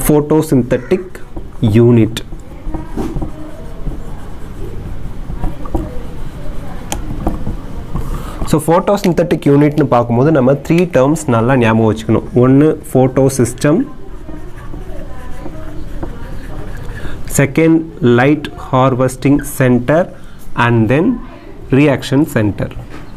photosynthetic unit so photosynthetic யூனிட்னு பார்க்கும்போது நம்ம த்ரீ டேர்ம்ஸ் நல்லா ஞாபகம் வச்சுக்கணும் ஒன்று photosystem second light harvesting centre and then reaction centre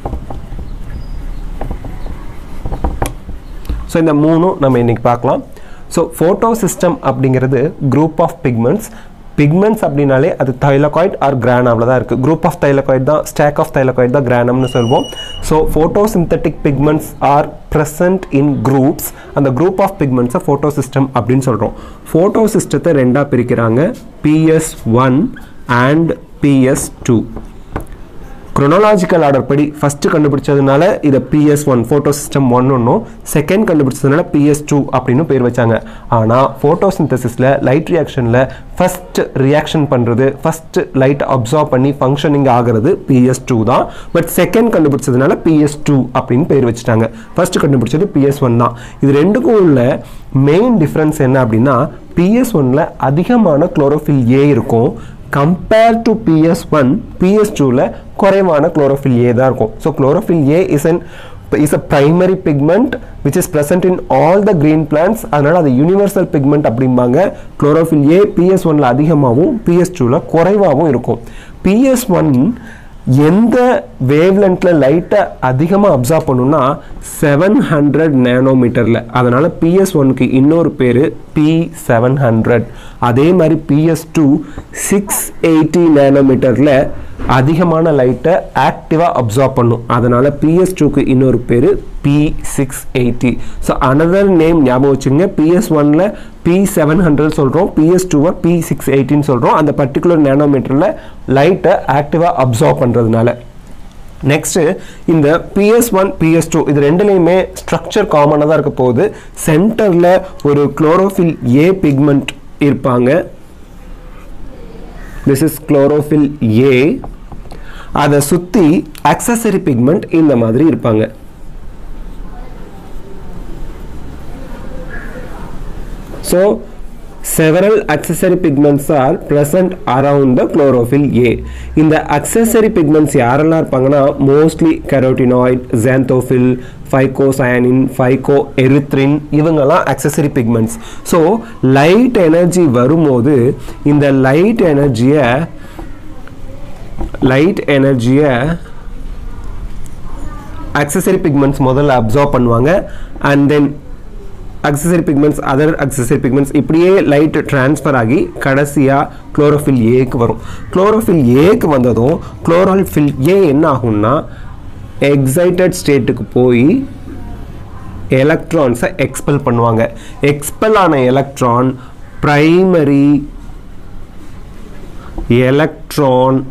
so இந்த மூணும் நம்ம இன்னைக்கு பார்க்கலாம் ஸோ ஃபோட்டோ சிஸ்டம் அப்படிங்கிறது குரூப் ஆஃப் பிக்மெண்ட்ஸ் பிக்மெண்ட்ஸ் அப்படின்னாலே அது தைலகாய்ட் ஆர் கிரானமில் தான் இருக்குது குரூப் ஆஃப் தைலகாய்ட் தான் ஸ்டாக் ஆஃப் தைலகாய்ட் தான் கிரானம்னு சொல்வோம் so photosynthetic pigments are present in groups அந்த குரூப் ஆஃப் பிக்மெண்ட்ஸை ஃபோட்டோ சிஸ்டம் அப்படின்னு சொல்கிறோம் ஃபோட்டோ சிஸ்டத்தை ரெண்டாக பிரிக்கிறாங்க PS one and PS two chronological order படி ஃபஸ்ட்டு கண்டுபிடிச்சதுனால இதை PS one photosystem one ஒன்றும் செகண்ட் கண்டுபிடிச்சதுனால பிஎஸ் டூ அப்படின்னு பேர் வச்சாங்க ஆனால் ஃபோட்டோசிந்தசிஸில் லைட் ரியாக்ஷனில் ஃபஸ்ட் ரியாக்ஷன் பண்ணுறது ஃபஸ்ட்டு லைட் அப்சார்ப் பண்ணி ஃபங்க்ஷனிங் ஆகிறது பிஎஸ் டூ தான் பட் செகண்ட் கண்டுபிடிச்சதுனால பிஎஸ் டூ அப்படின்னு பேர் வச்சுட்டாங்க ஃபஸ்ட்டு கண்டுபிடிச்சது பிஎஸ் ஒன் தான் இது ரெண்டுக்கும் உள்ள மெயின் டிஃப்ரென்ஸ் என்ன அப்படின்னா பிஎஸ் ஒனில் அதிகமான குளோரோஃபில் ஏ இருக்கும் compare to PS one PS டூவில் குறைவான குளோரோஃபில் ஏ தான் இருக்கும் so chlorophyll A is an is a primary pigment which is present in all the green plants அதனால் அது யூனிவர்சல் பிக்மெண்ட் அப்படிம்பாங்க குளோரோஃபில் ஏ பிஎஸ் ஒனில் அதிகமாகவும் பிஎஸ் டூவில் குறைவாகவும் இருக்கும் பிஎஸ் ஒன் எந்த வேவ்லென்த்தில் லைட்டை அதிகமாக அப்சார்ப் பண்ணுன்னா செவன் ஹண்ட்ரட் நேனோமீட்டரில் அதனால் பிஎஸ் ஒனுக்கு இன்னொரு பேர் பி செவன் ஹண்ட்ரட் அதே மாதிரி பிஎஸ் டூ சிக்ஸ் எயிட்டி நேனோமீட்டரில் அதிகமான லைட்டை ஆக்டிவாக அப்சார்ப் பண்ணும் அதனால் பிஎஸ் டூக்கு இன்னொரு பேர் P six eighty so another name ஞாபகம் வச்சுங்க பிஎஸ் ஒனில் பி செவன் ஹண்ட்ரட் சொல்கிறோம் பிஎஸ் டூவை பி சிக்ஸ் எயிட்டின்னு சொல்கிறோம் அந்த பர்டிகுலர் நேனோமீட்டரில் லைட்டை ஆக்டிவாக அப்சார்ப் பண்ணுறதுனால நெக்ஸ்ட்டு இந்த பிஎஸ் ஒன் பிஎஸ் டூ இது ரெண்டுலேயுமே ஸ்ட்ரக்சர் காமனாக தான் இருக்க போகுது சென்டரில் ஒரு குளோரோஃபில் ஏ பிக்மெண்ட் இருப்பாங்க திஸ் இஸ் குளோரோஃபில் ஏ அதை சுற்றி அக்சசரி பிக்மெண்ட் இந்த மாதிரி இருப்பாங்க so several accessory pigments are present around the chlorophyll A இந்த accessory pigments யாரெல்லாம் இருப்பாங்கன்னா mostly carotenoid, xanthophyll, phycocyanin, phycoerythrin இவங்கெல்லாம் accessory pigments so light energy வரும்போது இந்த லைட் எனர்ஜியை லைட் எனர்ஜியை accessory pigments முதல்ல அப்சார்ப் பண்ணுவாங்க and then accessory pigments other accessory pigments இப்படியே லைட் ட்ரான்ஸ்ஃபர் ஆகி கடைசியாக குளோரோஃபில் ஏக்கு வரும் குளோரோஃபில் ஏக்கு வந்ததும் குளோரோஃபில் ஏ என்ன ஆகும்னா எக்ஸைட்டட் ஸ்டேட்டுக்கு போய் எலக்ட்ரான்ஸை எக்ஸ்பெல் பண்ணுவாங்க எக்ஸ்பெல் ஆன எலக்ட்ரான் பிரைமரி எலக்ட்ரான்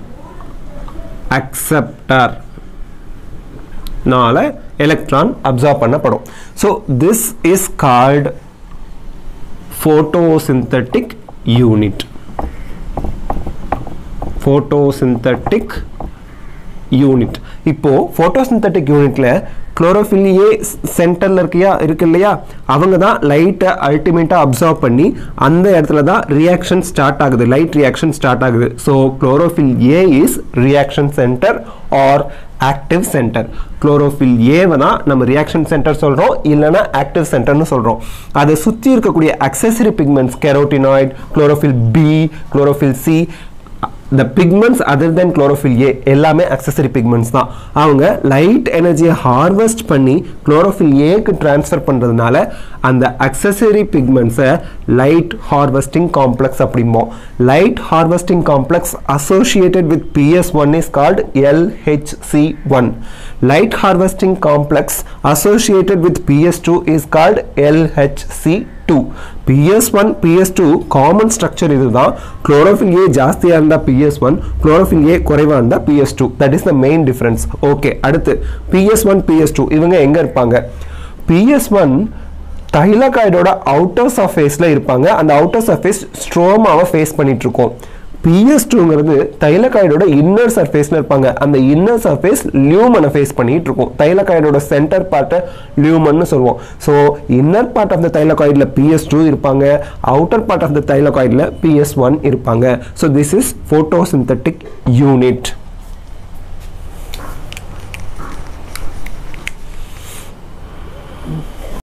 அக்செப்டர் நால எலக்ட்ரான் அப்சார்ப் பண்ணப்படும் so this is called photosynthetic unit photosynthetic unit இப்போ photosynthetic யூனிட்ல குளோரோஃபில் ஏ சென்டரில் இருக்கியா இருக்கு இல்லையா அவங்க தான் லைட்டை அல்டிமேட்டாக அப்சர்வ் பண்ணி அந்த இடத்துல தான் ரியாக்ஷன் ஸ்டார்ட் ஆகுது லைட் ரியாக்ஷன் ஸ்டார்ட் ஆகுது so chlorophyll A is reaction centre or active centre chlorophyll ஏவை தான் நம்ம ரியாக்ஷன் சென்டர் சொல்கிறோம் இல்லைனா ஆக்டிவ் சென்டர்னு சொல்கிறோம் அதை சுற்றி இருக்கக்கூடிய accessory pigments carotenoid chlorophyll B chlorophyll C the pigments other than chlorophyll A எல்லாமே accessory pigments தான் அவங்க லைட் எனர்ஜியை ஹார்வெஸ்ட் பண்ணி chlorophyll ஏக்கு ட்ரான்ஸ்ஃபர் பண்ணுறதுனால அந்த accessory pigmentsஸை லைட் ஹார்வெஸ்டிங் காம்ப்ளெக்ஸ் அப்படிம்போம் light harvesting complex associated with PS1 is called LHC1 light harvesting complex associated with PS2 is called LHC2 PS1 PS2 common structure இதுதான் குளோரோஃபில் ஏ ஜாஸ்தியாக இருந்தால் PS1 chlorophyll A குறைவாக இருந்தால் PS2 that is the main difference okay அடுத்து PS1 PS2 இவங்க எங்கே இருப்பாங்க PS1 தைலகாய்டோட outer சர்ஃபேஸில் இருப்பாங்க அந்த அவுட்டர் சர்ஃபேஸ் ஸ்ட்ரோமாவை ஃபேஸ் பண்ணிட்டு இருக்கோம் பிஎஸ் டூங்கிறது தைலகாய்டோட இன்னர் சர்ஃபேஸில் இருப்பாங்க அந்த இன்னர் சர்ஃபேஸ் லியூமனை ஃபேஸ் பண்ணிட்டு இருக்கும் தைலகாய்டோட சென்டர் பார்ட்டை லியூமன்னு சொல்லுவோம் so inner part of the தைலகாய்டில் பிஎஸ் டூ இருப்பாங்க அவுட்டர் பார்ட் ஆஃப் த தைலகாய்டில் பிஎஸ் ஒன் இருப்பாங்க so this is photosynthetic unit